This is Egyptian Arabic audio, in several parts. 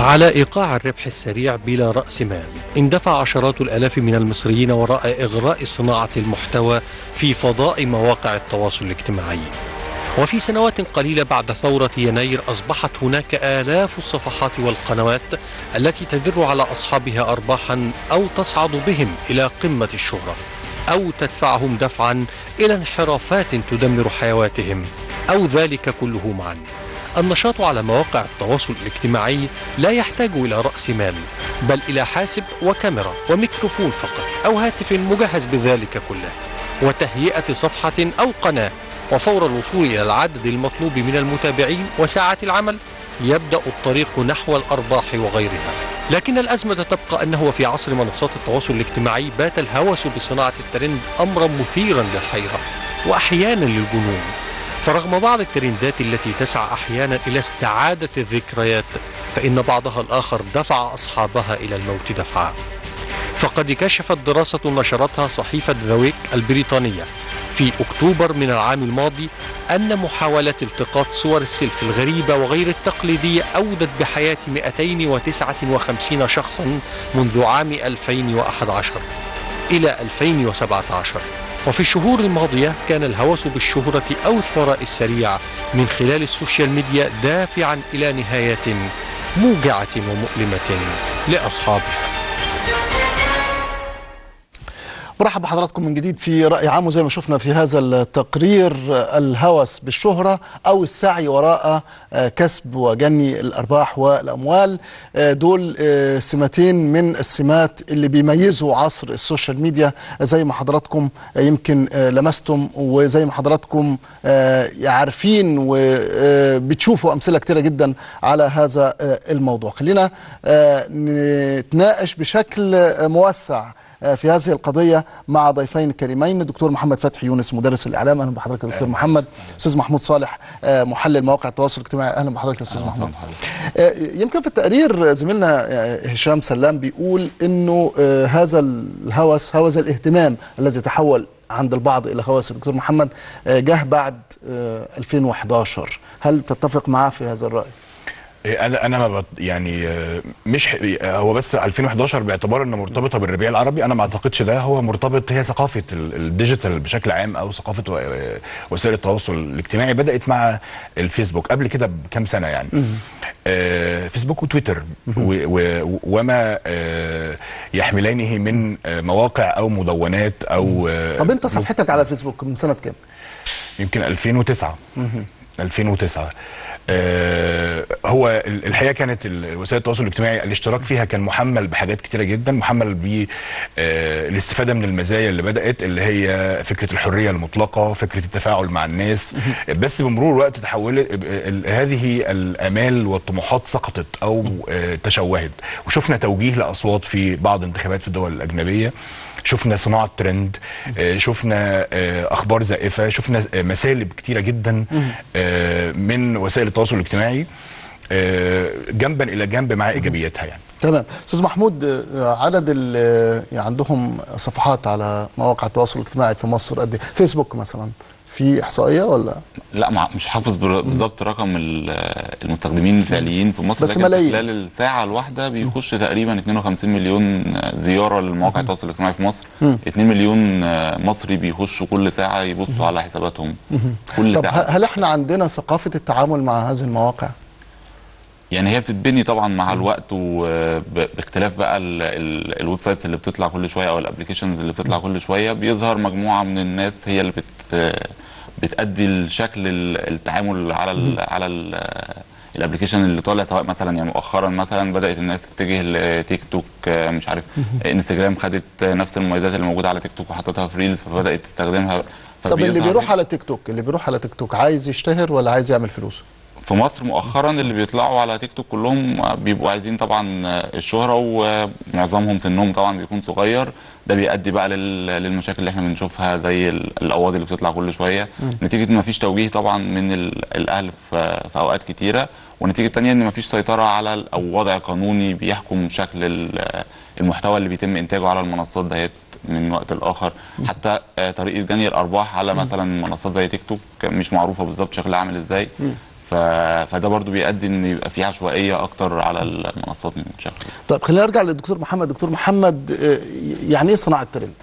على إيقاع الربح السريع بلا رأس مال اندفع عشرات الآلاف من المصريين وراء إغراء صناعة المحتوى في فضاء مواقع التواصل الاجتماعي وفي سنوات قليلة بعد ثورة يناير أصبحت هناك آلاف الصفحات والقنوات التي تدر على أصحابها أرباحا أو تصعد بهم إلى قمة الشهرة أو تدفعهم دفعا إلى انحرافات تدمر حيواتهم أو ذلك كله معا النشاط على مواقع التواصل الاجتماعي لا يحتاج إلى رأس مال بل إلى حاسب وكاميرا وميكروفون فقط أو هاتف مجهز بذلك كله وتهيئة صفحة أو قناة وفور الوصول إلى العدد المطلوب من المتابعين وساعات العمل يبدأ الطريق نحو الأرباح وغيرها لكن الأزمة تبقى أنه في عصر منصات التواصل الاجتماعي بات الهوس بصناعة الترند أمرا مثيرا للحيرة وأحيانا للجنون فرغم بعض الترندات التي تسعى أحيانا إلى استعادة الذكريات فإن بعضها الآخر دفع أصحابها إلى الموت دفعا فقد كشفت دراسة نشرتها صحيفة ذويك البريطانية في أكتوبر من العام الماضي أن محاولة التقاط صور السيلفي الغريبة وغير التقليدية أودت بحياة 259 شخصا منذ عام 2011 إلى 2017 وفي الشهور الماضية كان الهوس بالشهرة أو الثراء السريع من خلال السوشيال ميديا دافعا إلى نهايات موجعة ومؤلمة لأصحابها مرحبا بحضراتكم من جديد في رأي عام وزي ما شفنا في هذا التقرير الهوس بالشهرة أو السعي وراء كسب وجني الأرباح والأموال دول سمتين من السمات اللي بيميزوا عصر السوشيال ميديا زي ما حضراتكم يمكن لمستم وزي ما حضراتكم عارفين وبتشوفوا أمثلة كتيرة جدا على هذا الموضوع خلينا نتناقش بشكل موسع في هذه القضيه مع ضيفين الكريمين الدكتور محمد فتحي يونس مدرس الاعلام اهلا بحضرتك يا دكتور محمد استاذ محمود صالح محلل مواقع التواصل الاجتماعي اهلا بحضرتك يا استاذ محمود يمكن في التقرير زميلنا هشام سلام بيقول انه هذا الهوس هوس الاهتمام الذي تحول عند البعض الى هوس الدكتور محمد جه بعد 2011 هل تتفق معاه في هذا الراي انا انا ما بط يعني مش هو بس 2011 باعتبار انه مرتبطه بالربيع العربي انا ما اعتقدش ده هو مرتبط هي ثقافه الديجيتال بشكل عام او ثقافه وسائل التواصل الاجتماعي بدات مع الفيسبوك قبل كده بكام سنه يعني آه فيسبوك وتويتر وما آه يحملانه من مواقع او مدونات او طب انت صفحتك على الفيسبوك من سنه كام يمكن 2009 2009 آه هو الحقيقه كانت وسائل التواصل الاجتماعي الاشتراك فيها كان محمل بحاجات كتيره جدا محمل بالاستفاده آه من المزايا اللي بدات اللي هي فكره الحريه المطلقه فكره التفاعل مع الناس بس بمرور الوقت تحولت هذه الامال والطموحات سقطت او آه تشوهت وشفنا توجيه لاصوات في بعض الانتخابات في الدول الاجنبيه شفنا صناعه ترند شفنا اخبار زائفه شفنا مسالب كتيره جدا من وسائل التواصل الاجتماعي جنبا الى جنب مع ايجابياتها يعني تمام استاذ محمود عدد اللي عندهم صفحات على مواقع التواصل الاجتماعي في مصر قد ايه فيسبوك مثلا في احصائيه ولا لا مش حافظ بالظبط رقم المستخدمين الفعليين في مصر بس ملايين خلال الساعه الواحده بيخش تقريبا 52 مليون زياره لمواقع التواصل الاجتماعي في مصر م. 2 مليون مصري بيخشوا كل ساعه يبصوا على حساباتهم كل طب ساعه هل احنا عندنا ثقافه التعامل مع هذه المواقع يعني هي بتتبني طبعا مع الوقت وباختلاف بقى الويب سايتس اللي بتطلع كل شويه او الابلكيشنز اللي بتطلع كل شويه بيظهر مجموعه من الناس هي اللي بت بتأدي الشكل التعامل على ال على الابلكيشن اللي طالع سواء مثلا يعني مؤخرا مثلا بدات الناس تتجه لتيك توك مش عارف انستجرام خدت نفس المميزات اللي موجوده على تيك توك وحطتها في ريلز فبدات تستخدمها طب اللي بيروح على تيك توك اللي بيروح على تيك توك عايز يشتهر ولا عايز يعمل فلوس؟ في مصر مؤخرا اللي بيطلعوا على تيك توك كلهم بيبقوا عايزين طبعا الشهره ومعظمهم سنهم طبعا بيكون صغير ده بيؤدي بقى للمشاكل اللي احنا بنشوفها زي القواضي اللي بتطلع كل شويه م. نتيجه ما فيش توجيه طبعا من الاهل في اوقات كتيره والنتيجه الثانيه ان ما فيش سيطره على او وضع قانوني بيحكم شكل المحتوى اللي بيتم انتاجه على المنصات ديت من وقت لاخر حتى طريقه جني الارباح على مثلا منصات زي تيك توك مش معروفه بالظبط شكلها عامل ازاي ف... فده برضو بيؤدي ان يبقى في عشوائيه اكتر على المنصات المنشغله طيب خلينا نرجع للدكتور محمد دكتور محمد آه، يعني ايه صناعه ترند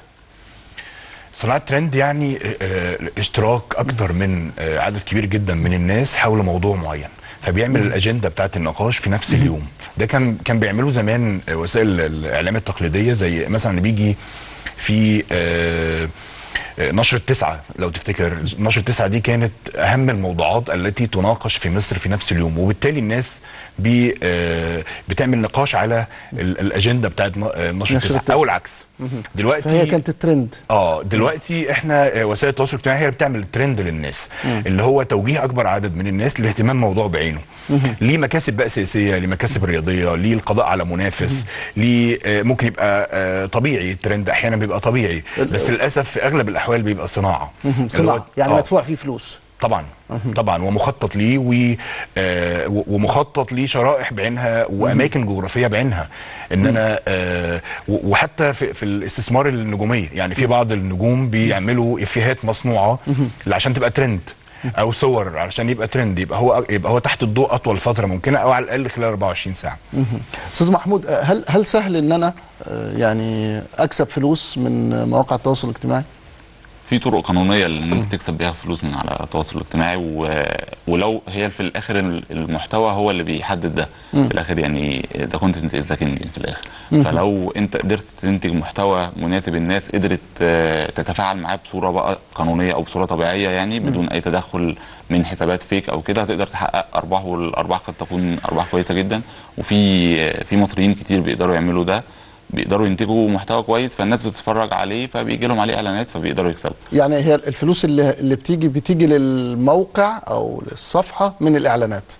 صناعه ترند يعني آه، اشتراك اكتر من آه، عدد كبير جدا من الناس حول موضوع معين فبيعمل الاجنده بتاعه النقاش في نفس اليوم ده كان كان بيعملوه زمان آه، وسائل الاعلام التقليديه زي مثلا اللي بيجي في آه، آه، نشر التسعة لو تفتكر نشر التسعة دي كانت أهم الموضوعات التي تناقش في مصر في نفس اليوم وبالتالي الناس بي آه، بتعمل نقاش على ال- الأجندة بتاعت ن- آه، نشر نشر التسعة التسعة. أو العكس دلوقتي فهي كانت الترند اه دلوقتي احنا آه، وسائل التواصل الاجتماعي هي اللي بتعمل ترند للناس اللي هو توجيه اكبر عدد من الناس لاهتمام موضوع بعينه ليه مكاسب بقى سياسيه ليه مكاسب رياضيه ليه القضاء على منافس ليه آه، ممكن يبقى آه، طبيعي الترند احيانا بيبقى طبيعي بس للاسف في اغلب الاحوال بيبقى صناعه اللي هو- صناعه يعني آه. مدفوع فيه فلوس طبعا طبعا ومخطط ليه و... آه و- ومخطط ليه شرائح بعينها واماكن جغرافيه بعينها ان انا آه و- وحتى في, في الاستثمار النجوميه يعني في بعض النجوم بيعملوا افيهات مصنوعه اللي عشان تبقى ترند او صور علشان يبقى ترند يبقى هو يبقى هو تحت الضوء اطول فتره ممكنه او على الاقل خلال 24 ساعه استاذ محمود آه، هل هل سهل ان انا آه، يعني اكسب فلوس من مواقع التواصل الاجتماعي في طرق قانونيه ان انت تكسب بيها فلوس من على التواصل الاجتماعي و... ولو هي في الاخر المحتوى هو اللي بيحدد ده في الاخر يعني ذا كونتنت از في الاخر فلو انت قدرت تنتج محتوى مناسب الناس قدرت آه، تتفاعل معاه بصوره بقى قانونيه او بصوره طبيعيه يعني بدون اي تدخل من حسابات فيك او كده هتقدر تحقق ارباح والارباح قد تكون ارباح كويسه جدا وفي في مصريين كتير بيقدروا يعملوا ده بيقدروا ينتجوا محتوى كويس فالناس بتتفرج عليه فبيجي لهم عليه اعلانات فبيقدروا يكسبوا يعني هي الفلوس اللي اللي بتيجي بتيجي للموقع او للصفحه من الاعلانات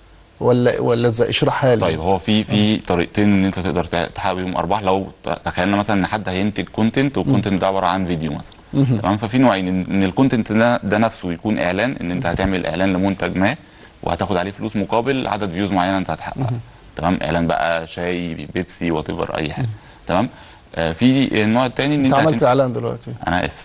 ولا ولا ازاي اشرحها لي طيب هو في في طريقتين ان انت تقدر تع- تحقق بيهم ارباح لو ت- تخيلنا مثلا ان حد هينتج كونتنت والكونتنت ده عباره عن فيديو مثلا تمام ففي نوعين ان إن الكونتنت ده, ده نفسه يكون اعلان ان انت هتعمل اعلان لمنتج ما وهتاخد عليه فلوس مقابل عدد فيوز معينه انت هتحققها تمام اعلان بقى شاي بيبسي وات اي حاجه تمام آه في النوع الثاني ان انت انت عملت هتنتج- اعلان دلوقتي انا اسف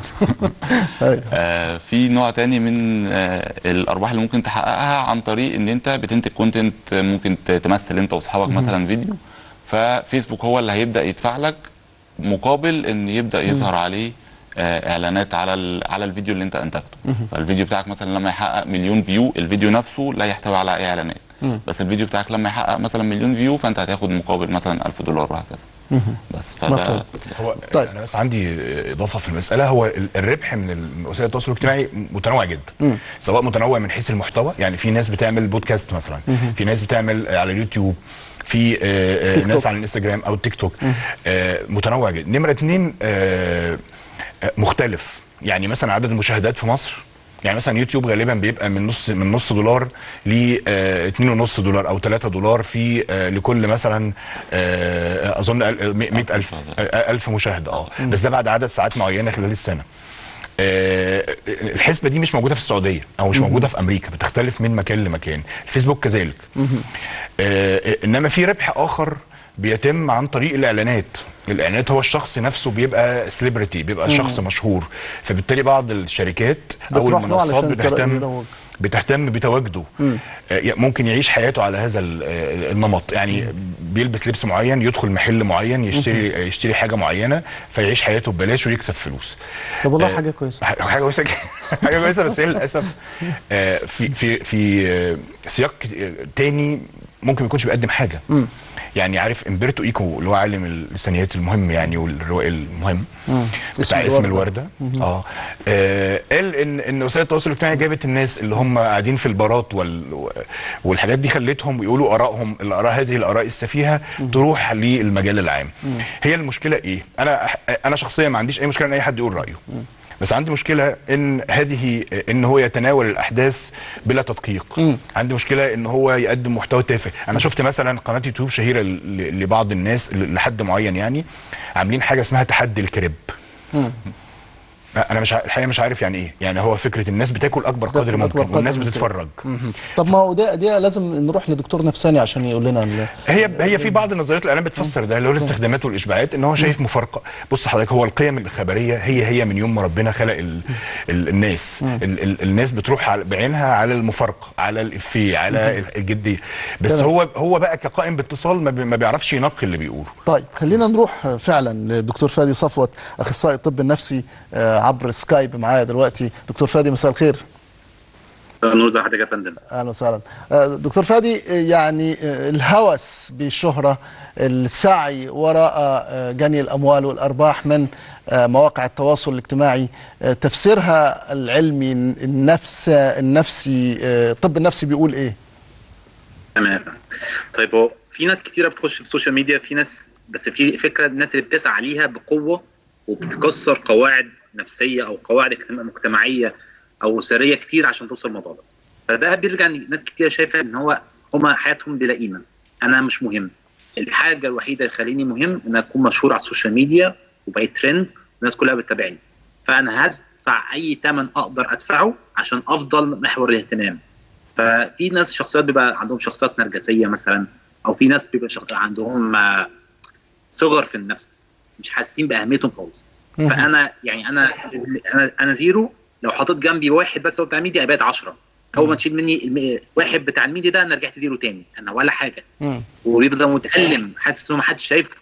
أيوة. آه، في نوع تاني من آه، الارباح اللي ممكن تحققها عن طريق ان انت بتنتج كونتنت ممكن ت- تمثل انت واصحابك مثلا فيديو ففيسبوك هو اللي هيبدا يدفع لك مقابل ان يبدا يظهر عليه آه، اعلانات على ال- على الفيديو اللي انت انتجته فالفيديو بتاعك مثلا لما يحقق مليون فيو الفيديو نفسه لا يحتوي على اي اعلانات بس الفيديو بتاعك لما يحقق مثلا مليون فيو فانت هتاخد مقابل مثلا 1000 دولار وهكذا بس فده مفهوم. هو طيب. طيب. انا بس عندي اضافه في المساله هو ال- الربح من ال- وسائل التواصل الاجتماعي متنوع جدا سواء متنوع من حيث المحتوى يعني في ناس بتعمل بودكاست مثلا في ناس بتعمل آه، على اليوتيوب في آه، آه، تيك توك. ناس على الانستجرام او التيك توك آه، متنوع جدا نمره اتنين آه، آه، مختلف يعني مثلا عدد المشاهدات في مصر يعني مثلا يوتيوب غالبا بيبقى من نص من نص دولار ل 2.5 دولار او 3 دولار في آه، لكل مثلا آه، اظن 100000 1000 مشاهده اه بس ده بعد عدد ساعات معينه خلال السنه آه، الحسبه دي مش موجوده في السعوديه او مش موجوده في امريكا بتختلف من مكان لمكان الفيسبوك كذلك آه، انما في ربح اخر بيتم عن طريق الاعلانات الاعلانات هو الشخص نفسه بيبقى سليبرتي بيبقى شخص مشهور فبالتالي بعض الشركات او بتروح له المنصات علشان بتهتم يروج. بتهتم بتواجده آه، ممكن يعيش حياته على هذا ال- آه، النمط يعني بيلبس لبس معين يدخل محل معين يشتري يشتري حاجه معينه فيعيش حياته ببلاش ويكسب فلوس طب والله آه، حاجه كويسه ح- حاجه كويسه ج- حاجه كويسه بس هي للاسف آه، في في في آه، سياق كت- تاني ممكن ما يكونش بيقدم حاجه يعني عارف امبرتو ايكو اللي هو عالم اللسانيات المهم يعني والروائي المهم اسم بتاع اسم الوردة. الورده اه آه، قال ان ان وسائل التواصل الاجتماعي جابت الناس اللي هم قاعدين في البارات وال والحاجات دي خلتهم يقولوا ارائهم الاراء هذه الاراء السفيهه تروح للمجال العام هي المشكله ايه انا انا شخصيا ما عنديش اي مشكله ان اي حد يقول رايه بس عندي مشكله ان هذه ان هو يتناول الاحداث بلا تدقيق عندي مشكله ان هو يقدم محتوى تافه انا شفت مثلا قناه يوتيوب شهيره ل- لبعض الناس ل- لحد معين يعني عاملين حاجه اسمها تحدي الكريب لا، انا مش ع- الحقيقه مش عارف يعني ايه يعني هو فكره الناس بتاكل اكبر بتاكل قدر أكبر ممكن قدر والناس ممكن. بتتفرج مهم. طب ما هو ده ده لازم نروح لدكتور نفساني عشان يقول لنا ال- هي هي في بعض نظريات الاعلام بتفسر ده اللي هو الاستخدامات والاشباعات ان هو شايف مفارقه بص حضرتك هو القيم الخبريه هي هي من يوم ما ربنا خلق ال ال الناس ال ال الناس بتروح على بعينها على المفارقه على الافيه على ال- الجديه بس تمام. هو هو بقى كقائم باتصال ما, بي ما بيعرفش ينقي اللي بيقوله طيب خلينا نروح فعلا للدكتور فادي صفوت اخصائي الطب النفسي آه، عبر سكايب معايا دلوقتي دكتور فادي مساء الخير نور زي حضرتك يا فندم اهلا وسهلا آه، دكتور فادي آه، يعني آه، الهوس بالشهره السعي وراء آه، جني الاموال والارباح من آه، مواقع التواصل الاجتماعي آه، تفسيرها العلمي النفس النفسي آه، الطب النفسي بيقول ايه تمام طيب هو في ناس كتيره بتخش في السوشيال ميديا في ناس بس في فكره الناس اللي بتسعى عليها بقوه وبتكسر قواعد نفسيه او قواعد اجتماع- مجتمعيه او اسريه كتير عشان توصل للموضوع ده فده بيرجع ان ناس كتير شايفه ان هو هما حياتهم بلا قيمه انا مش مهم الحاجه الوحيده اللي تخليني مهم ان اكون مشهور على السوشيال ميديا وبقيت ترند الناس كلها بتتابعني فانا هدفع اي ثمن اقدر ادفعه عشان افضل محور الاهتمام ففي ناس شخصيات بيبقى عندهم شخصيات نرجسيه مثلا او في ناس بيبقى شخ... عندهم آه، صغر في النفس مش حاسين باهميتهم خالص مهم. فانا يعني انا انا انا زيرو لو حطيت جنبي واحد بس هو بتاع الميديا ابقى 10 اول ما تشيل مني الم... واحد بتاع الميديا ده انا رجعت زيرو تاني انا ولا حاجه مم. وبيبقى متألم حاسس انه ما حدش شايفه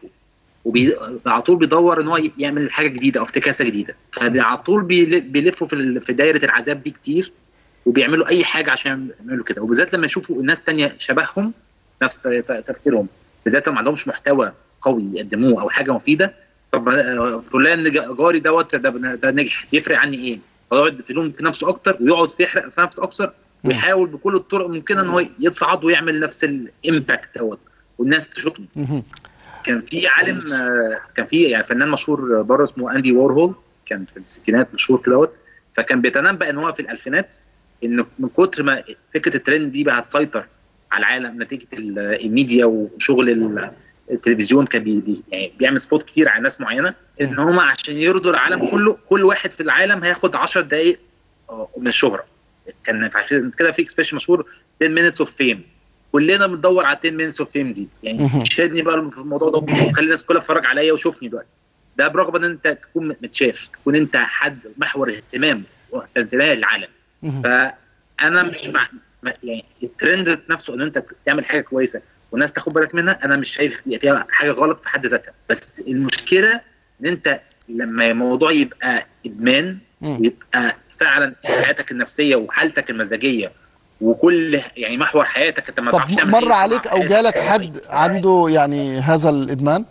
وعلى طول بيدور ان هو يعمل حاجه جديده او افتكاسه جديده فعلى طول بيل- بيلفوا في ال- في دايره العذاب دي كتير وبيعملوا اي حاجه عشان يعملوا كده وبالذات لما يشوفوا الناس تانية شبههم نفس ت- ت- تفكيرهم بالذات لو ما عندهمش محتوى قوي يقدموه او حاجه مفيده طب آه، فلان جا- جاري دوت ده, ده نجح يفرق عني ايه؟ فيقعد يلوم في نفسه اكتر ويقعد يحرق في نفسه اكتر ويحاول بكل الطرق الممكنه ان هو يتصعد ويعمل نفس الامباكت دوت والناس تشوفني مهم. كان في عالم آه، كان في يعني فنان مشهور بره اسمه اندي وورهول كان في الستينات مشهور كده دوت فكان بيتنبأ ان هو في الالفينات ان من كتر ما فكره الترند دي بقى هتسيطر على العالم نتيجه ال- الميديا وشغل ال- التلفزيون كان بي بي- يعني بيعمل سبوت كتير على ناس معينه ان هم عشان يرضوا العالم كله كل واحد في العالم هياخد 10 دقائق آه، من الشهره كان عشان كده في اكسبريشن مشهور 10 minutes of fame كلنا بندور على 10 minutes of fame دي يعني مهم. شدني بقى في الموضوع ده وخلي الناس كلها تتفرج عليا وشوفني دلوقتي ده برغم ان انت تكون متشاف تكون انت حد محور اهتمام انتباه للعالم مهم. فانا مش مع ما- يعني الترند ذات نفسه ان انت تعمل حاجه كويسه والناس تاخد بالك منها انا مش شايف فيها حاجه غلط في حد ذاتها بس المشكله ان انت لما الموضوع يبقى ادمان مم. ويبقى فعلا حياتك النفسيه وحالتك المزاجيه وكل يعني محور حياتك انت ما طب تعرفش تعمل مر أي عليك صناعة او في جالك حياتك. حد عنده يعني هذا الادمان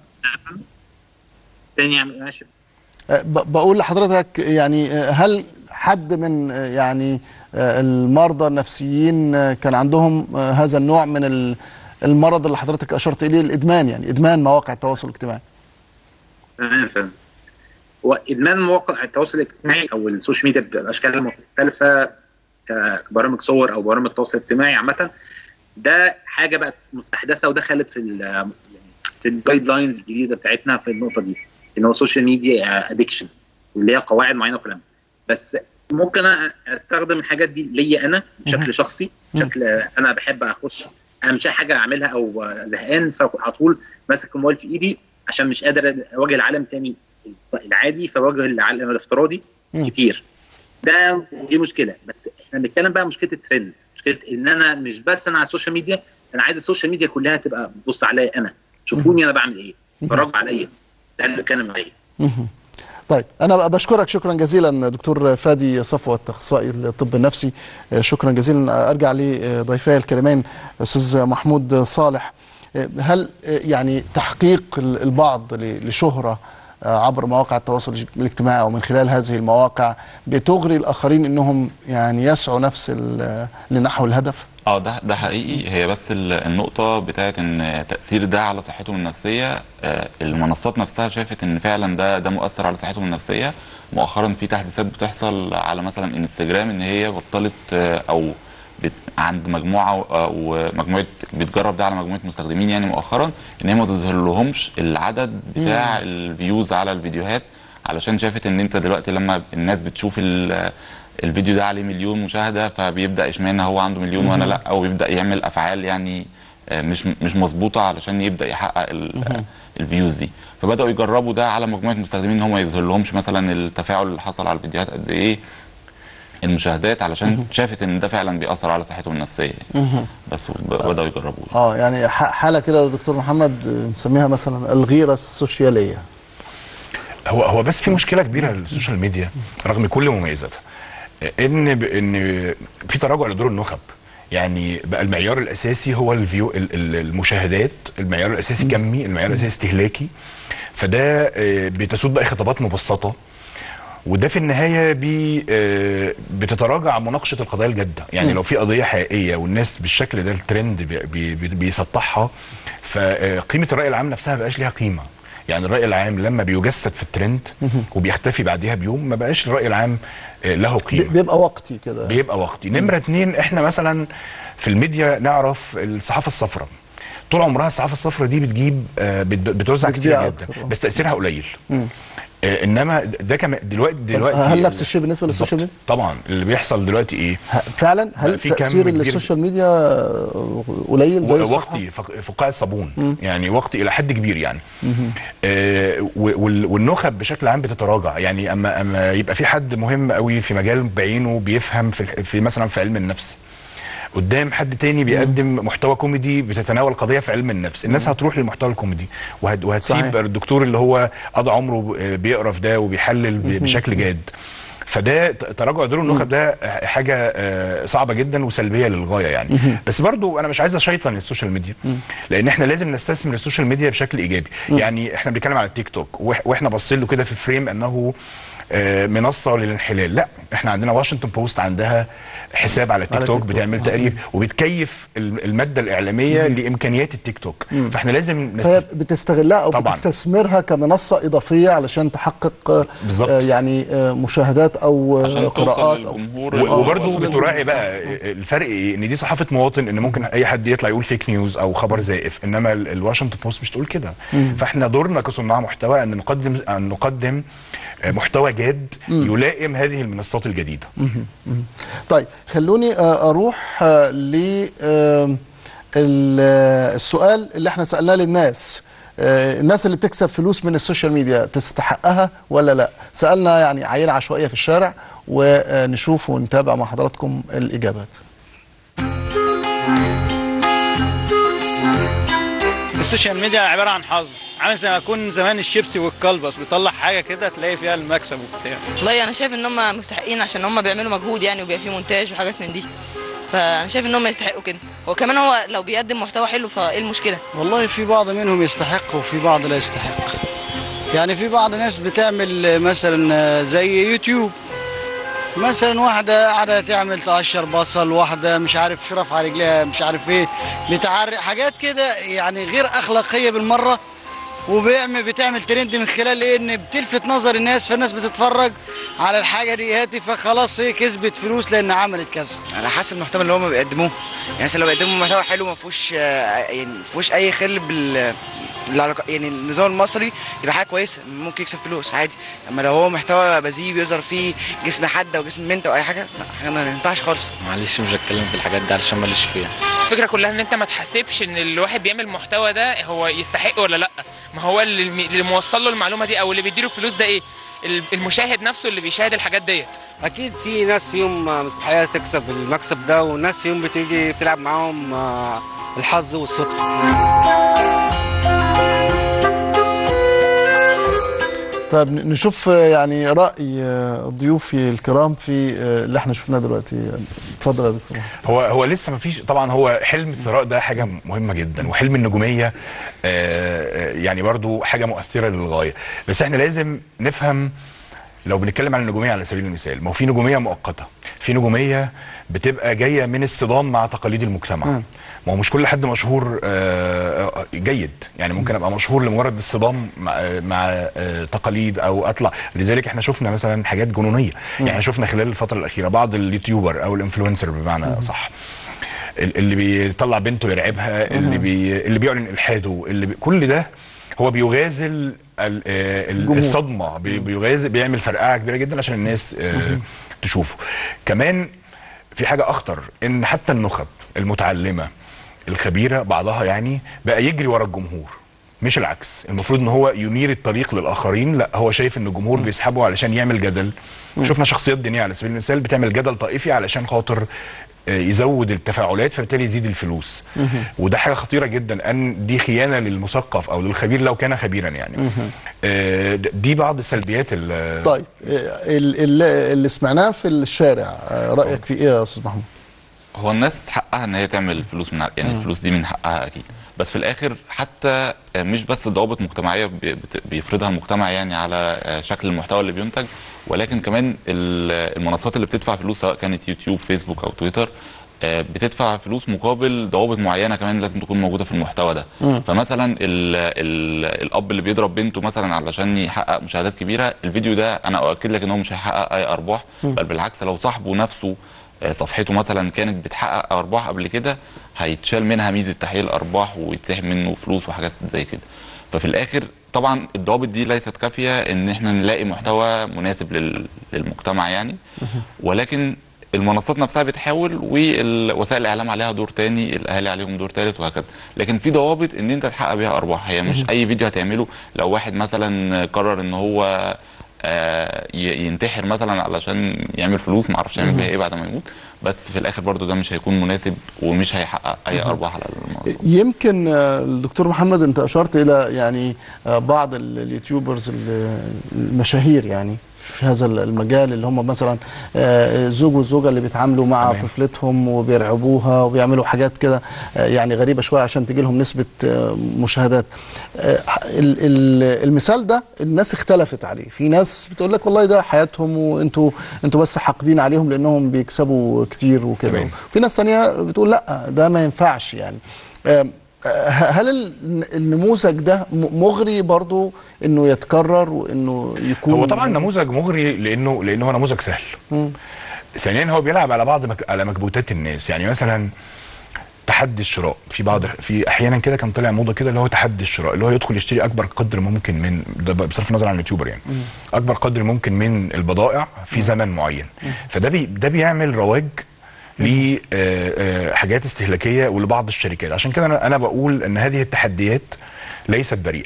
تاني يعني ماشي آه، ب- بقول لحضرتك يعني آه، هل حد من آه، يعني آه، المرضى النفسيين آه، كان عندهم آه، هذا النوع من ال- المرض اللي حضرتك اشرت اليه الادمان يعني ادمان مواقع التواصل الاجتماعي تمام فاهم هو ادمان مواقع التواصل الاجتماعي او السوشيال ميديا باشكالها المختلفه كبرامج صور او برامج تواصل اجتماعي عامه ده حاجه بقت مستحدثه ودخلت في ال يعني في الجايد لاينز الجديده بتاعتنا في النقطه دي ان هو السوشيال ميديا ادكشن اللي هي قواعد معينه وكلام بس ممكن أنا استخدم الحاجات دي ليا انا بشكل شخصي بشكل انا بحب اخش انا مش لاقي حاجه اعملها او زهقان فعلى طول ماسك الموبايل في ايدي عشان مش قادر اواجه العالم تاني العادي فواجه العالم الافتراضي مم. كتير ده دي مشكله بس احنا بنتكلم بقى مشكله الترند مشكله ان انا مش بس انا على السوشيال ميديا انا عايز السوشيال ميديا كلها تبقى بتبص عليا انا شوفوني انا بعمل ايه اتفرجوا عليا ده اللي بتكلم عليه مهم. طيب انا بقى بشكرك شكرا جزيلا دكتور فادي صفوت اخصائي الطب النفسي آه، شكرا جزيلا ارجع لضيفي الكريمين استاذ محمود صالح آه، هل آه، يعني تحقيق ال- البعض ل- لشهره آه، عبر مواقع التواصل الاجتماعي او من خلال هذه المواقع بتغري الاخرين انهم يعني يسعوا نفس ال- لنحو الهدف اه ده ده حقيقي هي بس ال- النقطة بتاعت ان تأثير ده على صحتهم النفسية آه، المنصات نفسها شافت ان فعلا ده ده مؤثر على صحتهم النفسية مؤخرا في تحديثات بتحصل على مثلا انستجرام ان هي بطلت آه، او بت عند مجموعة او مجموعة بتجرب ده على مجموعة مستخدمين يعني مؤخرا ان هي ما تظهر لهمش العدد بتاع الفيوز على الفيديوهات علشان شافت ان انت دلوقتي لما الناس بتشوف ال- الفيديو ده عليه مليون مشاهده فبيبدا اشمعنى هو عنده مليون وانا لا او يبدا يعمل افعال يعني آه، مش مش مظبوطه علشان يبدا يحقق ال- الفيوز دي فبداوا يجربوا ده على مجموعه مستخدمين ان هم ما يظهر لهمش مثلا التفاعل اللي حصل على الفيديوهات قد ايه المشاهدات علشان شافت ان ده فعلا بيأثر على صحتهم النفسيه بس وب- بداوا يجربوه اه يعني ح- حاله كده يا دكتور محمد آه، نسميها مثلا الغيره السوشياليه هو هو بس في مشكله كبيره للسوشيال ميديا رغم كل مميزاتها ان ب- ان في تراجع لدور النخب يعني بقى المعيار الاساسي هو الفيو ال- ال- المشاهدات المعيار الاساسي كمي المعيار الاساسي استهلاكي فده آه، بتسود بقى خطابات مبسطه وده في النهايه بي آه، بتتراجع مناقشه القضايا الجاده يعني لو في قضيه حقيقيه والناس بالشكل ده الترند بي- بي- بي- بيسطحها فقيمه الراي العام نفسها بقاش ليها قيمه يعني الراي العام لما بيجسد في الترند وبيختفي بعديها بيوم ما بقاش الراي العام آه، له بي- قيمه بيبقى وقتي كده بيبقى وقتي نمره اتنين احنا مثلا في الميديا نعرف الصحافه الصفراء طول عمرها الصحافه الصفراء دي بتجيب آه، بت- بتوزع كتير بتبيع جدا أكتر، آه. بس تاثيرها قليل آه، انما ده كمان دلوقتي دلوقتي هل نفس الشيء بالنسبه للسوشيال بالظبط. ميديا؟ طبعا اللي بيحصل دلوقتي ايه ه- فعلا هل في كم تاثير كبير السوشيال ميديا آه، قليل زي الصحافة؟ وقتي فق- فقاعة صابون يعني وقتي الى حد كبير يعني آه و- وال- والنخب بشكل عام بتتراجع يعني اما اما يبقى في حد مهم قوي في مجال بعينه بيفهم في, الح- في مثلا في علم النفس قدام حد تاني بيقدم محتوى كوميدي بتتناول قضيه في علم النفس الناس هتروح للمحتوى الكوميدي وهت- وهتسيب صحيح. الدكتور اللي هو قضى عمره ب- بيقرا في ده وبيحلل ب- بشكل جاد فده ت- تراجع دور النخب ده حاجه آه، صعبه جدا وسلبيه للغايه يعني بس برضو انا مش عايز اشيطن السوشيال ميديا لان احنا لازم نستثمر السوشيال ميديا بشكل ايجابي يعني احنا بنتكلم على التيك توك وإح- واحنا باصين له كده في فريم انه آه، منصه للانحلال لا احنا عندنا واشنطن بوست عندها حساب على التيك على توك تيك توك. بتعمل تقرير وبتكيف ال- الماده الاعلاميه لامكانيات التيك توك فاحنا لازم نست- فهي بتستغلها او طبعاً. بتستثمرها كمنصه اضافيه علشان تحقق آه، بالظبط. آه، يعني آه، مشاهدات او آه، عشان توصل قراءات أو للجمهور و- اللي وبرضه وصل بتراعي بقى الفرق ايه ان دي صحافه مواطن ان ممكن اي حد يطلع يقول فيك نيوز او خبر زائف انما ال- الواشنطن بوست مش تقول كده فاحنا دورنا كصناع محتوى ان نقدم ان نقدم آه، محتوى جاد يلائم هذه المنصات الجديده طيب خلوني آه، اروح آه، ل آه، ال- آه، السؤال اللي احنا سالناه للناس آه، الناس اللي بتكسب فلوس من السوشيال ميديا تستحقها ولا لا سالنا يعني عينه عشوائيه في الشارع ونشوف ونتابع مع حضراتكم الاجابات السوشيال ميديا عباره عن حظ عامل زي ما يكون زمان الشيبسي والكلبس بيطلع حاجه كده تلاقي فيها المكسب وبتاع والله انا شايف ان هم مستحقين عشان هم بيعملوا مجهود يعني وبيبقى فيه مونتاج وحاجات من دي فانا شايف ان هم يستحقوا كده وكمان هو لو بيقدم محتوى حلو فايه المشكله والله في بعض منهم يستحق وفي بعض لا يستحق يعني في بعض ناس بتعمل مثلا زي يوتيوب مثلا واحدة قاعدة تعمل تقشر بصل واحدة مش عارف شرف على رجليها مش عارف ايه بتعرق حاجات كده يعني غير أخلاقية بالمرة وبيعمل بتعمل ترند من خلال ايه ان بتلفت نظر الناس فالناس بتتفرج على الحاجه دي هاتي فخلاص ايه كسبت فلوس لان عملت كذا على حسب المحتوى اللي هم بيقدموه يعني مثلا لو بيقدموا محتوى حلو ما فيهوش آه، يعني ما فيهوش اي خل بال العلاقة- يعني النظام المصري يبقى حاجه كويسه ممكن يكسب فلوس عادي اما لو هو محتوى بذيء بيظهر فيه جسم حد او جسم بنت او اي حاجه لا حاجه ما ينفعش خالص معلش مش هتكلم في الحاجات دي علشان ماليش فيها الفكره كلها ان انت ما تحاسبش ان الواحد بيعمل محتوى ده هو يستحق ولا لا ما هو اللي اللي موصل له المعلومه دي او اللي بيديله فلوس ده ايه المشاهد نفسه اللي بيشاهد الحاجات ديت اكيد في ناس فيهم مستحيل تكسب المكسب ده وناس فيهم بتيجي بتلعب معاهم آه، الحظ والصدفه طيب ن- نشوف آه، يعني راي آه، ضيوفي الكرام في آه، اللي احنا شفناه دلوقتي اتفضل يا دكتور محمد. هو هو لسه ما فيش طبعا هو حلم الثراء ده حاجه مهمه جدا وحلم النجوميه آه، آه، يعني برضو حاجه مؤثره للغايه بس احنا لازم نفهم لو بنتكلم عن النجوميه على سبيل المثال ما هو في نجوميه مؤقته في نجوميه بتبقى جايه من الصدام مع تقاليد المجتمع ما هو مش كل حد مشهور آه، آه، جيد يعني ممكن ابقى مشهور لمجرد الصدام مع, مع آه، تقاليد او اطلع لذلك احنا شفنا مثلا حاجات جنونيه يعني شفنا خلال الفتره الاخيره بعض اليوتيوبر او الانفلونسر بمعنى صح اللي بيطلع بنته يرعبها اللي بي اللي بيعلن الحاده اللي بي كل ده هو بيغازل ال- آه، ال- الجمهور. الصدمه بي- بيغازل بيعمل فرقعه كبيره جدا عشان الناس آه، تشوفه كمان في حاجه اخطر ان حتى النخب المتعلمه الخبيره بعضها يعني بقى يجري ورا الجمهور مش العكس المفروض ان هو ينير الطريق للاخرين لا هو شايف ان الجمهور بيسحبه علشان يعمل جدل شفنا شخصيات دينيه على سبيل المثال بتعمل جدل طائفي علشان خاطر آه، يزود التفاعلات فبالتالي يزيد الفلوس وده حاجه خطيره جدا ان دي خيانه للمثقف او للخبير لو كان خبيرا يعني آه، د- دي بعض السلبيات ال- طيب ال- ال- اللي سمعناه في الشارع آه، رايك في ايه يا استاذ محمود هو الناس حقها ان هي تعمل فلوس من يعني مم. الفلوس دي من حقها اكيد بس في الاخر حتى مش بس ضوابط مجتمعيه بي- بت- بيفرضها المجتمع يعني على شكل المحتوى اللي بينتج ولكن كمان ال- المنصات اللي بتدفع فلوس سواء كانت يوتيوب فيسبوك او تويتر آه، بتدفع فلوس مقابل ضوابط معينه كمان لازم تكون موجوده في المحتوى ده مم. فمثلا ال ال الاب اللي بيضرب بنته مثلا علشان يحقق مشاهدات كبيره الفيديو ده انا اؤكد لك ان هو مش هيحقق اي ارباح مم. بل بالعكس لو صاحبه نفسه آه، صفحته مثلا كانت بتحقق ارباح قبل كده هيتشال منها ميزه تحليل الارباح ويتسحب منه فلوس وحاجات زي كده ففي الاخر طبعا الضوابط دي ليست كافيه ان احنا نلاقي محتوى مناسب لل- للمجتمع يعني ولكن المنصات نفسها بتحاول ووسائل الاعلام عليها دور تاني الاهالي عليهم دور تالت وهكذا لكن في ضوابط ان انت تحقق بيها ارباح هي مش مهم. اي فيديو هتعمله لو واحد مثلا قرر ان هو آه، ي- ينتحر مثلا علشان يعمل فلوس ما اعرفش يعمل مهم. بيها ايه بعد ما يموت بس في الاخر برضو ده مش هيكون مناسب ومش هيحقق اي مهم. ارباح على المنصه يمكن آه، الدكتور محمد انت اشرت الى يعني آه، بعض ال- اليوتيوبرز ال- المشاهير يعني في هذا المجال اللي هم مثلا آه، الزوج والزوجه اللي بيتعاملوا مع تمام. طفلتهم وبيرعبوها وبيعملوا حاجات كده آه، يعني غريبه شويه عشان تجي لهم نسبه آه، مشاهدات آه، ال- ال- المثال ده الناس اختلفت عليه في ناس بتقول لك والله ده حياتهم وانتوا انتوا بس حاقدين عليهم لانهم بيكسبوا كتير وكده تمام. في ناس تانية بتقول لا ده ما ينفعش يعني آم، آه، هل ال- النموذج ده م- مغري برضو انه يتكرر وانه يكون هو طبعا نموذج مغري لانه لانه هو نموذج سهل مم. ثانيا هو بيلعب على بعض مك... على مكبوتات الناس يعني مثلا تحدي الشراء في بعض في احيانا كده كان طلع موضه كده اللي هو تحدي الشراء اللي هو يدخل يشتري اكبر قدر ممكن من ده بصرف النظر عن اليوتيوبر يعني اكبر قدر ممكن من البضائع في زمن معين فده بي ده بيعمل رواج لحاجات استهلاكيه ولبعض الشركات عشان كده انا انا بقول ان هذه التحديات ليست بريئه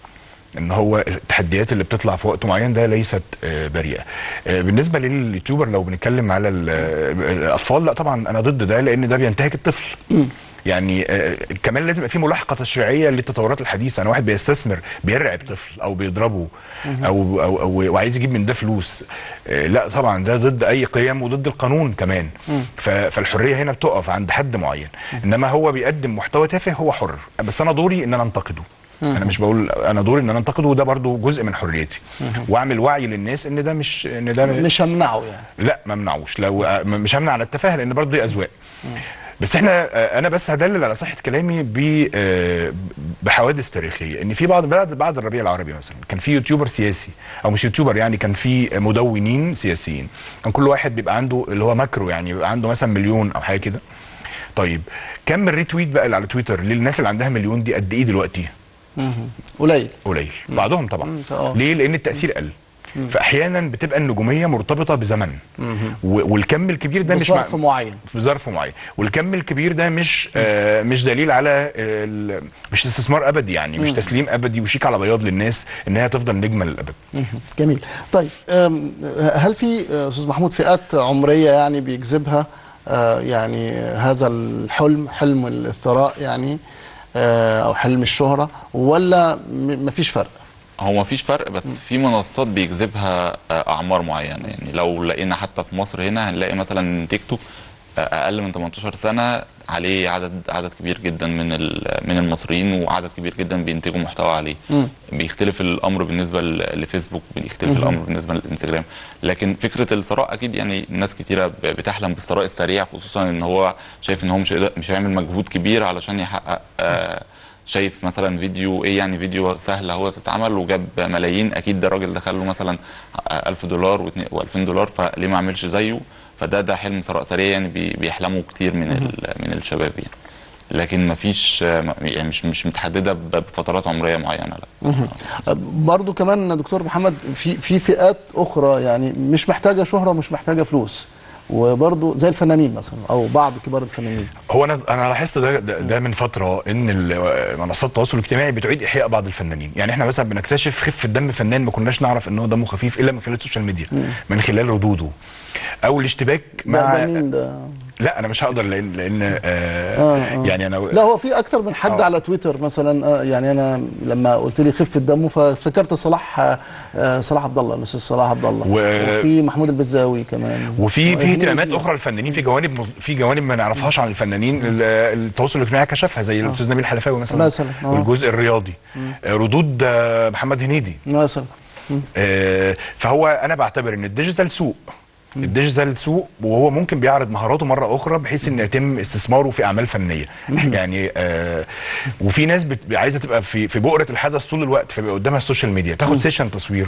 ان هو التحديات اللي بتطلع في وقت معين ده ليست آه، بريئه آه، بالنسبه لليوتيوبر لو بنتكلم على ال- آه، الاطفال لا طبعا انا ضد ده لان ده بينتهك الطفل يعني آه، كمان لازم يبقى في ملاحقه تشريعيه للتطورات الحديثه انا واحد بيستثمر بيرعب طفل او بيضربه او او, أو وعايز يجيب من ده فلوس آه، لا طبعا ده ضد اي قيم وضد القانون كمان ف- فالحريه هنا بتقف عند حد معين انما هو بيقدم محتوى تافه هو حر بس انا دوري ان انا انتقده انا مش بقول انا دوري ان انا انتقده وده برضو جزء من حريتي واعمل وعي للناس ان ده مش ان ده مش همنعه يعني لا ما منعوش لو آه، مش همنع على التفاهه لان برضو دي اذواق بس احنا آه، انا بس هدلل على صحه كلامي ب آه، بحوادث تاريخيه ان في بعض بعد بعد الربيع العربي مثلا كان في يوتيوبر سياسي او مش يوتيوبر يعني كان في مدونين سياسيين كان كل واحد بيبقى عنده اللي هو ماكرو يعني بيبقى عنده مثلا مليون او حاجه كده طيب كم الريتويت بقى اللي على تويتر للناس اللي عندها مليون دي قد ايه دلوقتي مهم. قليل قليل بعضهم طبعا مم، آه. ليه لان التاثير قل فاحيانا بتبقى النجوميه مرتبطه بزمن مهم. و- والكم الكبير ده مش بظرف معين في ظرف معين والكم الكبير ده مش آه مش دليل على ال- مش استثمار ابدي يعني مش مم. تسليم ابدي وشيك على بياض للناس ان هي تفضل نجمه للابد مهم. جميل طيب أم، هل في آه، استاذ محمود فئات عمريه يعني بيجذبها آه، يعني هذا الحلم حلم الثراء يعني آه، او حلم الشهره ولا م- مفيش فرق هو مفيش فرق بس في منصات بيجذبها آه، اعمار معينه يعني لو لقينا حتى في مصر هنا هنلاقي مثلا تيك توك آه، اقل من 18 سنه عليه عدد عدد كبير جدا من ال- من المصريين وعدد كبير جدا بينتجوا محتوى عليه مم. بيختلف الامر بالنسبه ل- لفيسبوك بيختلف مهم. الامر بالنسبه للانستجرام لكن فكره الثراء اكيد يعني ناس كتيره ب- بتحلم بالثراء السريع خصوصا ان هو شايف ان هو مش هيقدر- مش هيعمل مجهود كبير علشان يحقق آه شايف مثلا فيديو ايه يعني فيديو سهل اهو تتعمل وجاب ملايين اكيد ده راجل دخل له مثلا 1000 دولار و2000 دولار فليه ما اعملش زيه فده ده حلم ثراء سريع يعني بي- بيحلموا كتير من ال- من الشباب يعني لكن مفيش آه، يعني مش مش متحدده ب- بفترات عمريه معينه لا مهم. برضو كمان دكتور محمد في في فئات اخرى يعني مش محتاجه شهره ومش محتاجه فلوس وبرضو زي الفنانين مثلا او بعض كبار الفنانين هو انا انا لاحظت ده ده, ده من فتره ان ال- منصات التواصل الاجتماعي بتعيد احياء بعض الفنانين يعني احنا مثلا بنكتشف خفه دم فنان ما كناش نعرف ان هو دمه خفيف الا من خلال السوشيال ميديا من خلال ردوده او الاشتباك ده, مع ده مين ده لا انا مش هقدر لان لان آه آه، آه. يعني انا لا هو في اكتر من حد آه. على تويتر مثلا آه، يعني انا لما قلت لي خفه دمه فافتكرت صلاح آه، صلاح عبد الله الاستاذ صلاح عبد الله و- وفي محمود البزاوي كمان وفي في وهنيدي. اهتمامات اخرى للفنانين في جوانب مز- في جوانب ما نعرفهاش عن الفنانين ال- التواصل الاجتماعي كشفها زي الاستاذ نبيل حلفاوي مثلا مثلا، آه. والجزء الرياضي آه، ردود آه، محمد هنيدي مثلا آه، فهو انا بعتبر ان الديجيتال سوق الديجيتال سوق وهو ممكن بيعرض مهاراته مره اخرى بحيث ان يتم استثماره في اعمال فنيه يعني آه وفي ناس بت... عايزه تبقى في في بؤره الحدث طول الوقت فبيبقى قدامها السوشيال ميديا تاخد سيشن تصوير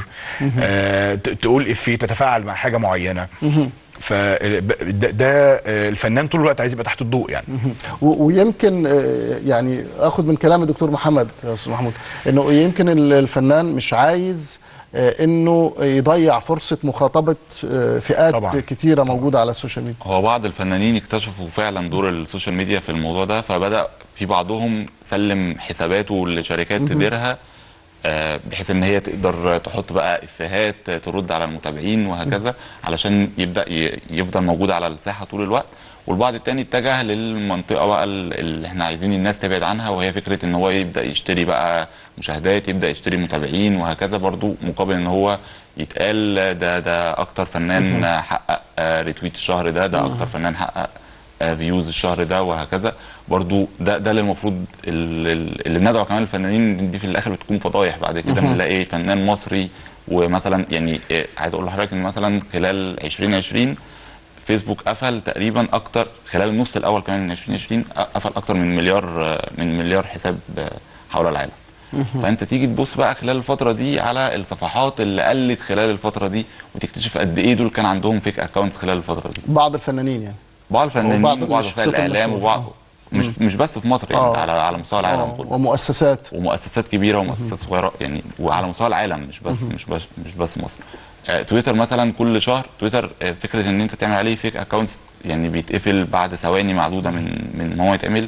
آه ت- تقول افيه تتفاعل مع حاجه معينه ف ده, ده آه، الفنان طول الوقت عايز يبقى تحت الضوء يعني و- ويمكن آه، يعني اخد من كلام الدكتور محمد يا استاذ محمود انه يمكن ال- الفنان مش عايز آه، انه يضيع فرصه مخاطبه آه، فئات طبعاً. كتيره موجوده على السوشيال ميديا هو بعض الفنانين اكتشفوا فعلا دور السوشيال ميديا في الموضوع ده فبدا في بعضهم سلم حساباته لشركات مهم. تديرها آه، بحيث ان هي تقدر تحط بقى افيهات آه، ترد على المتابعين وهكذا علشان يبدا ي- يفضل موجود على الساحه طول الوقت والبعض التاني اتجه للمنطقه بقى ال- اللي احنا عايزين الناس تبعد عنها وهي فكره ان هو يبدا يشتري بقى مشاهدات يبدا يشتري متابعين وهكذا برضو مقابل ان هو يتقال ده ده اكتر فنان مهم. حقق آه، ريتويت الشهر ده ده مهم. اكتر فنان حقق فيوز الشهر ده وهكذا برضو ده ده اللي المفروض ال- ال- اللي بندعو كمان الفنانين إن دي في الاخر بتكون فضايح بعد كده مهم. بنلاقي فنان مصري ومثلا يعني إيه، عايز اقول لحضرتك ان مثلا خلال 2020 فيسبوك قفل تقريبا اكتر خلال النص الاول كمان من 2020 قفل اكتر من مليار آه، من مليار حساب آه، حول العالم فانت تيجي تبص بقى خلال الفتره دي على الصفحات اللي قلت خلال الفتره دي وتكتشف قد ايه دول كان عندهم فيك اكونتس خلال الفتره دي بعض الفنانين يعني بعض الفنانين وبعض وبعض الشخصيات وسائل الاعلام المشهورة. وبعض مش مش بس في مصر يعني آه. على على مستوى العالم آه، كله ومؤسسات ومؤسسات كبيره ومؤسسات صغيره يعني وعلى مستوى العالم مش بس مهم. مش بس مش بس مصر آه، تويتر مثلا كل شهر تويتر آه، فكره ان انت تعمل عليه فيك اكونتس يعني بيتقفل بعد ثواني معدوده من من ما هو يتعمل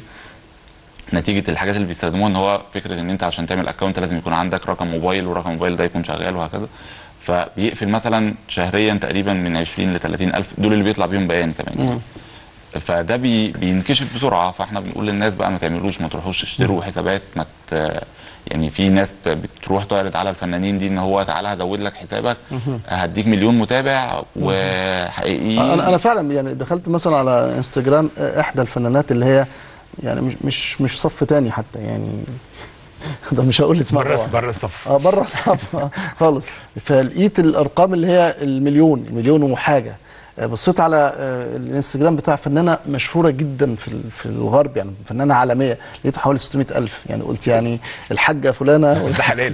نتيجه الحاجات اللي بيستخدموها ان هو فكره ان انت عشان تعمل اكونت لازم يكون عندك رقم موبايل ورقم موبايل ده يكون شغال وهكذا فبيقفل مثلا شهريا تقريبا من 20 ل 30 الف دول اللي بيطلع بيهم بيان كمان يعني. فده بي بينكشف بسرعه فاحنا بنقول للناس بقى ما تعملوش ما تروحوش تشتروا حسابات ما ت... يعني في ناس بتروح تعرض على الفنانين دي ان هو تعالى هزود لك حسابك مهم. هديك مليون متابع وحقيقي انا انا فعلا يعني دخلت مثلا على انستجرام آه، احدى الفنانات اللي هي يعني مش مش مش صف تاني حتى يعني ده مش هقول اسمها بره طبعاً. بره الصف اه بره الصف آه، خالص فلقيت الارقام اللي هي المليون مليون وحاجه آه، بصيت على آه، الانستجرام بتاع فنانه مشهوره جدا في ال- في الغرب يعني فنانه عالميه لقيت حوالي 600 الف يعني قلت يعني الحاجه فلانه بس ده حلال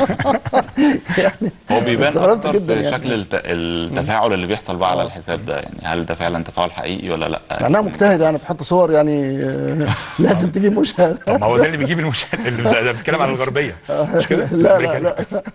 هو بيبان استغربت اكتر جدا في يعني. شكل الت... التفاعل اللي بيحصل بقى على الحساب ده يعني هل ده فعلا تفاعل حقيقي ولا لا انا مجتهد يعني بحط صور يعني آه، لازم تجيب مشاهده طب ما هو ده اللي بيجيب المشاهد اللي ده, ده بيتكلم عن الغربيه مش كده؟ لا لا لا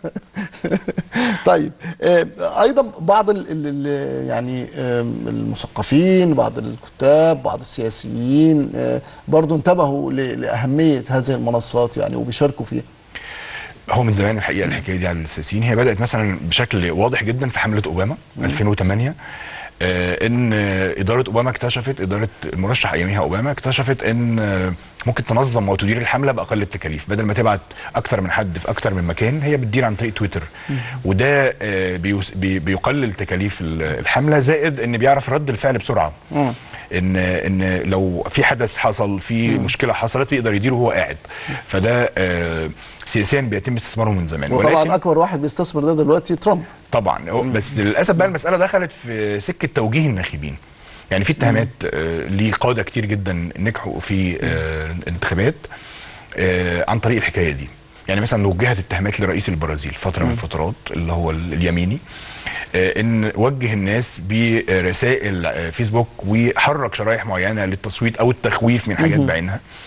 طيب آه، ايضا بعض ال ال ال يعني آم، المثقفين بعض الكتاب بعض السياسيين آه، برضو انتبهوا ل- لاهميه هذه المنصات يعني وبيشاركوا فيها هو من زمان الحقيقه الحكايه دي على السياسيين هي بدات مثلا بشكل واضح جدا في حمله اوباما 2008 آه ان آه، اداره اوباما اكتشفت اداره المرشح اياميها اوباما اكتشفت ان آه، ممكن تنظم وتدير الحمله باقل التكاليف بدل ما تبعت اكتر من حد في اكتر من مكان هي بتدير عن طريق تويتر وده آه، بيوس- بي- بيقلل تكاليف ال- الحمله زائد ان بيعرف رد الفعل بسرعه ان ان لو في حدث حصل في مشكله حصلت يقدر يديره وهو قاعد فده آه، سياسيا بيتم استثماره من زمان وطبعا اكبر واحد بيستثمر ده دلوقتي ترامب طبعا هو- بس للاسف بقى المساله دخلت في سكه توجيه الناخبين يعني في اتهامات آه، لقاده كتير جدا نجحوا في آه، الانتخابات آه، عن طريق الحكايه دي يعني مثلا وجهت اتهامات لرئيس البرازيل فتره من الفترات اللي هو ال- اليميني آه، ان وجه الناس برسائل آه، فيسبوك وحرك شرايح معينه للتصويت او التخويف من حاجات مهم. بعينها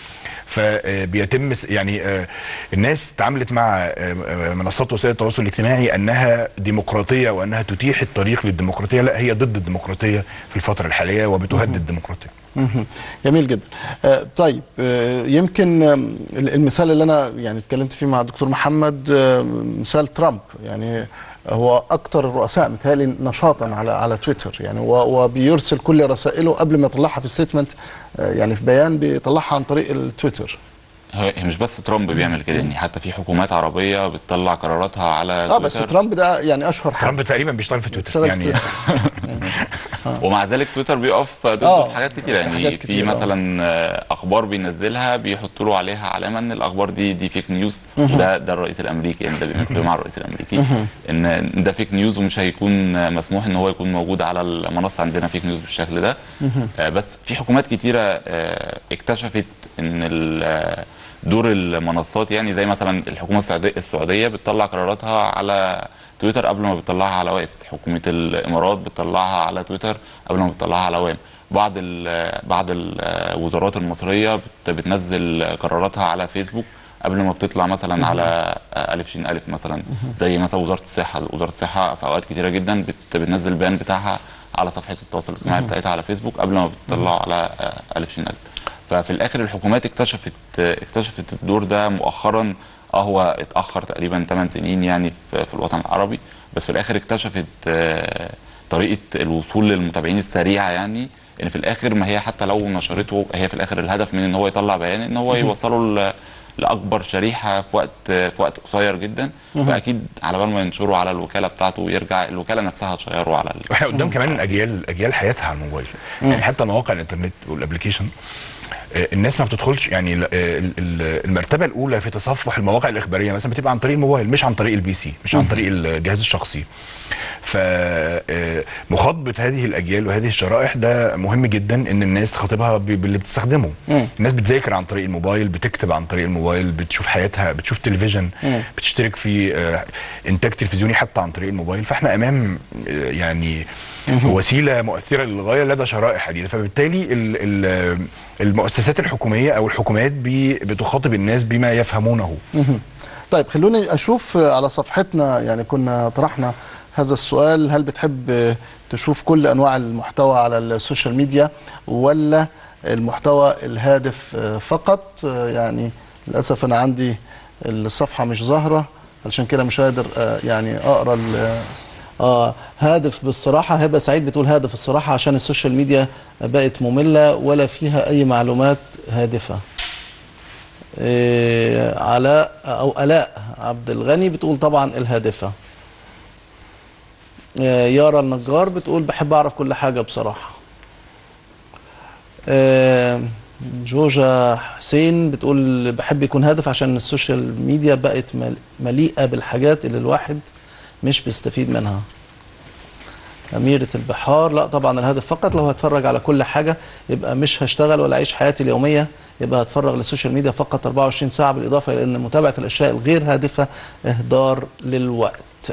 فبيتم س- يعني آه، الناس تعاملت مع آه، آه، منصات وسائل التواصل الاجتماعي انها ديمقراطيه وانها تتيح الطريق للديمقراطيه لا هي ضد الديمقراطيه في الفتره الحاليه وبتهدد الديمقراطيه مهم. جميل جدا آه، طيب آه، يمكن آم، المثال اللي انا يعني اتكلمت فيه مع الدكتور محمد آه، مثال ترامب يعني هو اكتر الرؤساء متهيألي نشاطا على على تويتر يعني و- وبيرسل كل رسائله قبل ما يطلعها في ستيتمنت يعني في بيان بيطلعها عن طريق التويتر هي هي مش بس ترامب بيعمل كده يعني حتى في حكومات عربيه بتطلع قراراتها على اه بس تويتر. ترامب ده يعني اشهر حد ترامب تقريبا بيشتغل في تويتر بيشتغل في يعني تويتر. ومع ذلك تويتر بيقف ضده آه، في حاجات كتير في يعني حاجات في كتير، آه. مثلا مثلا آه، اخبار بينزلها بيحطوا له عليها علامه ان الاخبار دي دي فيك نيوز مهم. وده ده الرئيس الامريكي يعني ده بيعمل مع الرئيس الامريكي مهم. ان إن ده فيك نيوز ومش هيكون آه، مسموح ان هو يكون موجود على المنصه عندنا فيك نيوز بالشكل ده مهم. آه، بس في حكومات كتيره آه، اكتشفت ان ال- آه، دور المنصات يعني زي مثلا الحكومه السعوديه السعوديه بتطلع قراراتها على تويتر قبل ما بتطلعها على واس حكومه الامارات بتطلعها على تويتر قبل ما بتطلعها على وام بعض ال بعض الوزارات المصريه بت- بتنزل قراراتها على فيسبوك قبل ما بتطلع مثلا على الف شين الف مثلا زي مثلا وزاره الصحه وزاره الصحه في اوقات كتيره جدا بت- بتنزل البيان بتاعها على صفحه التواصل الاجتماعي بتاعتها على فيسبوك قبل ما بتطلعه على الف شين الف ففي الاخر الحكومات اكتشفت اكتشفت الدور ده مؤخرا اه هو اتاخر تقريبا 8 سنين يعني في, في الوطن العربي بس في الاخر اكتشفت آه، طريقه الوصول للمتابعين السريعه يعني ان في الاخر ما هي حتى لو نشرته هي في الاخر الهدف من ان هو يطلع بيان ان هو مهم. يوصله ل- لاكبر شريحه في وقت في وقت قصير جدا مهم. فاكيد على بال ما ينشره على الوكاله بتاعته ويرجع الوكاله نفسها تشيره على ال- واحنا قدام كمان اجيال اجيال حياتها على الموبايل مم. يعني حتى مواقع الانترنت والابلكيشن آه، الناس ما بتدخلش يعني ال- ال- ال- المرتبه الاولى في تصفح المواقع الاخباريه مثلا بتبقى عن طريق الموبايل مش عن طريق البي سي مش عن مم. طريق الجهاز الشخصي فمخاطبه هذه الاجيال وهذه الشرائح ده مهم جدا ان الناس تخاطبها ب- باللي بتستخدمه مم. الناس بتذاكر عن طريق الموبايل بتكتب عن طريق الموبايل بتشوف حياتها بتشوف تلفزيون مم. بتشترك في آه، انتاج تلفزيوني حتى عن طريق الموبايل فاحنا امام آه، يعني وسيله مؤثره للغايه لدى شرائح عديده فبالتالي ال- ال- المؤسسات الحكوميه او الحكومات بي- بتخاطب الناس بما يفهمونه مهم. طيب خلوني اشوف على صفحتنا يعني كنا طرحنا هذا السؤال هل بتحب تشوف كل انواع المحتوى على السوشيال ميديا ولا المحتوى الهادف فقط يعني للاسف انا عندي الصفحه مش ظاهره علشان كده مش قادر آه، يعني اقرا ال- اه هادف بالصراحه هبه سعيد بتقول هادف الصراحه عشان السوشيال ميديا بقت ممله ولا فيها اي معلومات هادفه إيه، علاء او الاء عبد الغني بتقول طبعا الهادفه إيه، يارا النجار بتقول بحب اعرف كل حاجه بصراحه إيه، جوجا حسين بتقول بحب يكون هادف عشان السوشيال ميديا بقت مل- مليئه بالحاجات اللي الواحد مش بيستفيد منها أميرة البحار لا طبعا الهدف فقط لو هتفرج على كل حاجة يبقى مش هشتغل ولا أعيش حياتي اليومية يبقى هتفرغ للسوشيال ميديا فقط 24 ساعة بالإضافة إلى أن متابعة الأشياء الغير هادفة إهدار للوقت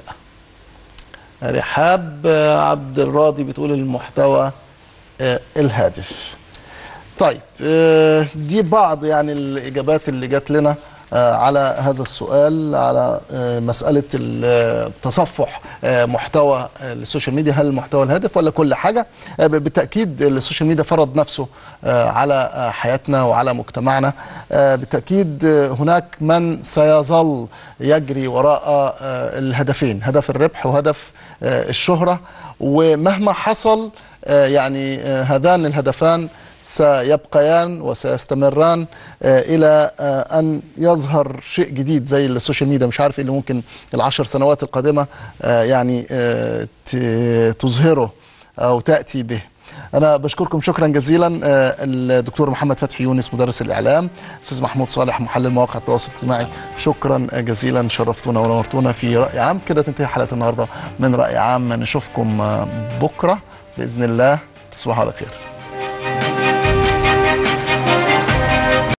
رحاب آه، عبد الراضي بتقول المحتوى آه، الهادف طيب آه، دي بعض يعني الإجابات اللي جات لنا آه، على هذا السؤال على آه، مسألة ال- تصفح آه، محتوى آه، السوشيال ميديا هل المحتوى الهادف ولا كل حاجة آه، بالتأكيد السوشيال ميديا فرض نفسه آه، على آه، حياتنا وعلى مجتمعنا آه، بالتأكيد آه، هناك من سيظل يجري وراء آه، الهدفين هدف الربح وهدف آه، الشهرة ومهما حصل آه، يعني آه، هذان الهدفان سيبقيان وسيستمران آه، الى آه، ان يظهر شيء جديد زي السوشيال ميديا مش عارف ايه اللي ممكن العشر سنوات القادمه آه، يعني آه، ت- تظهره او تاتي به انا بشكركم شكرا جزيلا آه، الدكتور محمد فتحي يونس مدرس الاعلام استاذ محمود صالح محلل مواقع التواصل الاجتماعي شكرا جزيلا شرفتونا ونورتونا في راي عام كده تنتهي حلقه النهارده من راي عام نشوفكم آه، بكره باذن الله تصبحوا على خير